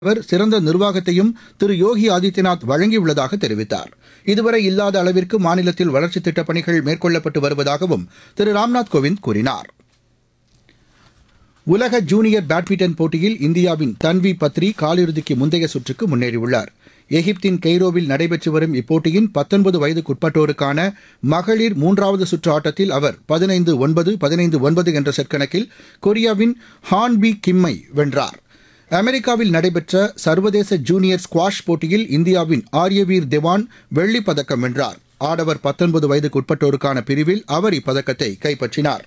அவர் சிறந்த நிர்வாகத்தையும் திரு யோகி ஆதித்யநாத் வழங்கியுள்ளதாக தெரிவித்தார் இதுவரை இல்லாத அளவிற்கு மாநிலத்தில் வளர்ச்சித் திட்டப் பணிகள் மேற்கொள்ளப்பட்டு வருவதாகவும் திரு ராம்நாத் கோவிந்த் கூறினார் உலக ஜூனியர் பேட்மிண்டன் போட்டியில் இந்தியாவின் தன்வி பத்ரி காலிறுதிக்கு முந்தைய சுற்றுக்கு முன்னேறியுள்ளார் எகிப்தின் கெய்ரோவில் நடைபெற்று வரும் இப்போட்டியின் பத்தொன்பது வயதுக்குட்பட்டோருக்கான மகளிர் மூன்றாவது சுற்று ஆட்டத்தில் அவர் பதினைந்து ஒன்பது பதினைந்து ஒன்பது என்ற செட் கணக்கில் கொரியாவின் ஹான்பி கிம்மை வென்றார் அமெரிக்காவில் நடைபெற்ற சர்வதேச ஜூனியர் ஸ்குவாஷ் போட்டியில் இந்தியாவின் ஆரியவீர் தேவான் வெள்ளிப் பதக்கம் வென்றார் ஆடவர் பத்தொன்பது வயதுக்குட்பட்டோருக்கான பிரிவில் அவர் இப்பதக்கத்தை கைப்பற்றினார்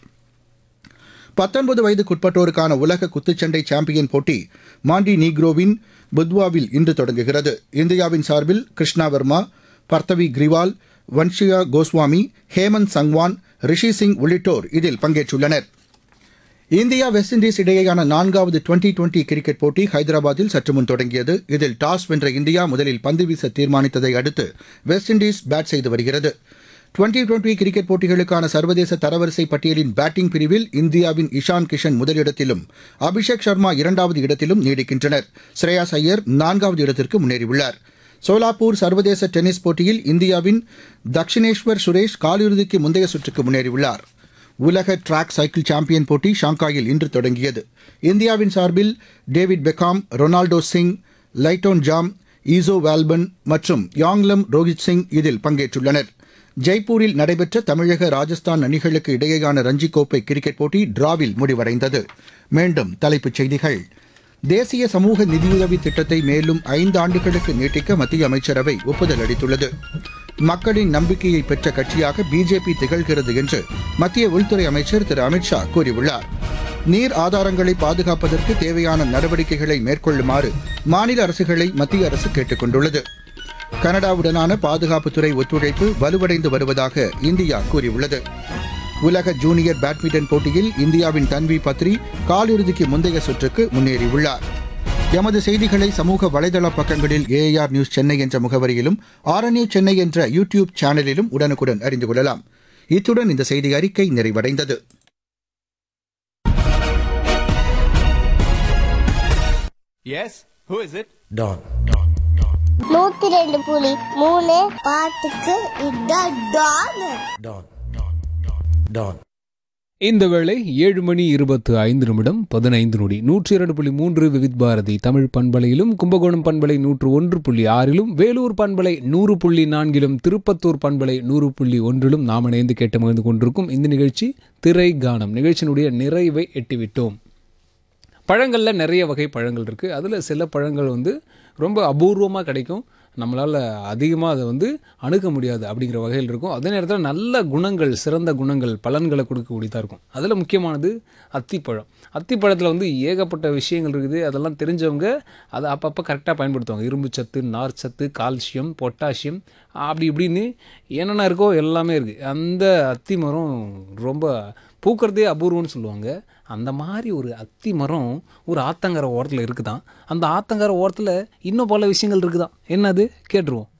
பத்தொன்பது வயதுக்குட்பட்டோருக்கான உலக குத்துச்சண்டை சாம்பியன் போட்டி மாண்டி நீக்ரோவின் புத்வாவில் இன்று தொடங்குகிறது இந்தியாவின் சார்பில் கிருஷ்ணா வர்மா பர்த்தவி கிரிவால் வன்ஷியா கோஸ்வாமி ஹேமந்த் சங்வான் ரிஷி சிங் உள்ளிட்டோர் இதில் பங்கேற்றுள்ளனர் இந்தியா வெஸ்ட் இண்டீஸ் இடையேயான நான்காவது டுவெண்டி டுவெண்டி கிரிக்கெட் போட்டி ஹைதராபாத்தில் சற்று முன் தொடங்கியது இதில் டாஸ் வென்ற இந்தியா முதலில் பந்து வீச தீர்மானித்ததை அடுத்து வெஸ்ட் இண்டீஸ் பேட் செய்து வருகிறது டுவெண்டி டுவெண்டி கிரிக்கெட் போட்டிகளுக்கான சர்வதேச தரவரிசை பட்டியலின் பேட்டிங் பிரிவில் இந்தியாவின் இஷான் கிஷன் முதலிடத்திலும் அபிஷேக் சர்மா இரண்டாவது இடத்திலும் நீடிக்கின்றனர் ஸ்ரேயாஸ் ஐயர் நான்காவது இடத்திற்கு முன்னேறியுள்ளார் சோலாப்பூர் சர்வதேச டென்னிஸ் போட்டியில் இந்தியாவின் தக்ஷினேஸ்வர் சுரேஷ் காலிறுதிக்கு முந்தைய சுற்றுக்கு முன்னேறியுள்ளார் உலக டிராக் சைக்கிள் சாம்பியன் போட்டி ஷாங்காயில் இன்று தொடங்கியது இந்தியாவின் சார்பில் டேவிட் பெக்காம் ரொனால்டோ சிங் லைட்டோன் ஜாம் ஈசோ வால்பன் மற்றும் யாங்லம் ரோஹித் சிங் இதில் பங்கேற்றுள்ளனர் ஜெய்ப்பூரில் நடைபெற்ற தமிழக ராஜஸ்தான் அணிகளுக்கு இடையேயான ரஞ்சி கோப்பை கிரிக்கெட் போட்டி டிராவில் முடிவடைந்தது மீண்டும் தலைப்புச் செய்திகள் தேசிய சமூக நிதியுதவி திட்டத்தை மேலும் ஐந்து ஆண்டுகளுக்கு நீட்டிக்க மத்திய அமைச்சரவை ஒப்புதல் அளித்துள்ளது மக்களின் நம்பிக்கையை பெற்ற கட்சியாக பிஜேபி திகழ்கிறது என்று மத்திய உள்துறை அமைச்சர் திரு அமித்ஷா கூறியுள்ளார் நீர் ஆதாரங்களை பாதுகாப்பதற்கு தேவையான நடவடிக்கைகளை மேற்கொள்ளுமாறு மாநில அரசுகளை மத்திய அரசு கேட்டுக் கொண்டுள்ளது கனடாவுடனான பாதுகாப்புத்துறை ஒத்துழைப்பு வலுவடைந்து வருவதாக இந்தியா கூறியுள்ளது உலக ஜூனியர் பேட்மிண்டன் போட்டியில் இந்தியாவின் தன்வி பத்ரி காலிறுதிக்கு முந்தைய சுற்றுக்கு முன்னேறியுள்ளார் எமது செய்திகளை சமூக வலைதள பக்கங்களில் ஏஆர் நியூஸ் சென்னை என்ற முகவரியிலும் ஆர்என்ஏ சென்னை என்ற யூ டியூப் சேனலிலும் உடனுக்குடன் அறிந்து கொள்ளலாம் இத்துடன் இந்த செய்தி அறிக்கை நிறைவடைந்தது Yes? Who is it? Don. நூத்தி ரெண்டு புலி மூணு பாட்டுக்கு இதான் டான் Don. Don. இந்த வேளை ஏழு மணி இருபத்து ஐந்து நிமிடம் பதினைந்து நொடி நூற்றி இரண்டு புள்ளி மூன்று விவித் பாரதி தமிழ் பண்பலையிலும் கும்பகோணம் பண்பலை நூற்று ஒன்று புள்ளி ஆறிலும் வேலூர் பண்பலை நூறு புள்ளி நான்கிலும் திருப்பத்தூர் பண்பலை நூறு புள்ளி ஒன்றிலும் நாம் இணைந்து கேட்டு மகிழ்ந்து கொண்டிருக்கும் இந்த நிகழ்ச்சி திரை கானம் நிகழ்ச்சியினுடைய நிறைவை எட்டிவிட்டோம் பழங்களில் நிறைய வகை பழங்கள் இருக்குது அதில் சில பழங்கள் வந்து ரொம்ப அபூர்வமாக கிடைக்கும் நம்மளால் அதிகமாக அதை வந்து அணுக முடியாது அப்படிங்கிற வகையில் இருக்கும் அதே நேரத்தில் நல்ல குணங்கள் சிறந்த குணங்கள் பலன்களை கொடுக்கக்கூடியதாக இருக்கும் அதில் முக்கியமானது அத்திப்பழம் அத்திப்பழத்தில் வந்து ஏகப்பட்ட விஷயங்கள் இருக்குது அதெல்லாம் தெரிஞ்சவங்க அதை அப்பப்போ கரெக்டாக பயன்படுத்துவாங்க இரும்பு சத்து நார் சத்து கால்சியம் பொட்டாசியம் அப்படி இப்படின்னு என்னென்ன இருக்கோ எல்லாமே இருக்குது அந்த அத்தி மரம் ரொம்ப பூக்கிறதே அபூர்வம்னு சொல்லுவாங்க அந்த மாதிரி ஒரு அத்தி மரம் ஒரு ஆத்தங்கரை ஓரத்தில் இருக்குதான் அந்த ஆத்தங்கரை ஓரத்தில் இன்னும் பல விஷயங்கள் இருக்குதான் என்னது கேட்டுருவோம்